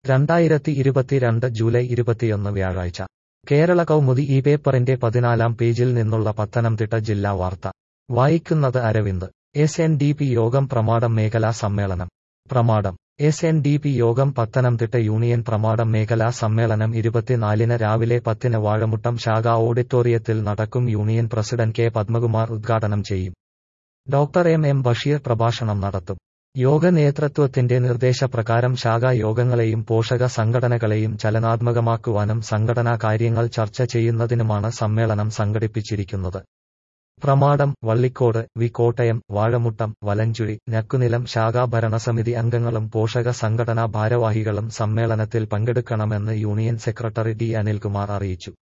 രണ്ടായിരത്തി ഇരുപത്തിരണ്ട് ജൂലൈ ഇരുപത്തിയൊന്ന് വ്യാഴാഴ്ച കേരള കൗമുദി ഈ പേപ്പറിന്റെ പതിനാലാം പേജിൽ നിന്നുള്ള പത്തനംതിട്ട ജില്ലാ വാർത്ത വായിക്കുന്നത് Aravind S N D P യോഗം പ്രമാടം മേഖലാ സമ്മേളനം Pramadam S N D P യോഗം പത്തനംതിട്ട യൂണിയൻ പ്രമാടം മേഖലാ സമ്മേളനം ഇരുപത്തിനാലിന് രാവിലെ പത്തിന് വാഴമുട്ടം ശാഖ ഓഡിറ്റോറിയത്തിൽ നടക്കും യൂണിയൻ പ്രസിഡന്റ് കെ പത്മകുമാർ ഉദ്ഘാടനം ചെയ്യും ഡോക്ടർ എം എം ബഷീർ പ്രഭാഷണം നടത്തും യോഗ നേതൃത്വത്തിന്റെ നിർദ്ദേശപ്രകാരം ശാഖാ യോഗങ്ങളെയും പോഷക സംഘടനകളെയും ചലനാത്മകമാക്കുവാനും സംഘടനാ കാര്യങ്ങൾ ചർച്ച ചെയ്യുന്നതിനുമാണ് സമ്മേളനം സംഘടിപ്പിച്ചിരിക്കുന്നത് പ്രമാടം വള്ളിക്കോട് വി കോട്ടയം വാഴമുട്ടം വലഞ്ചുഴി ഞക്കുനിലം ശാഖാ ഭരണസമിതി അംഗങ്ങളും പോഷക സംഘടനാ ഭാരവാഹികളും സമ്മേളനത്തിൽ പങ്കെടുക്കണമെന്ന് യൂണിയൻ സെക്രട്ടറി ഡി അനിൽകുമാർ അറിയിച്ചു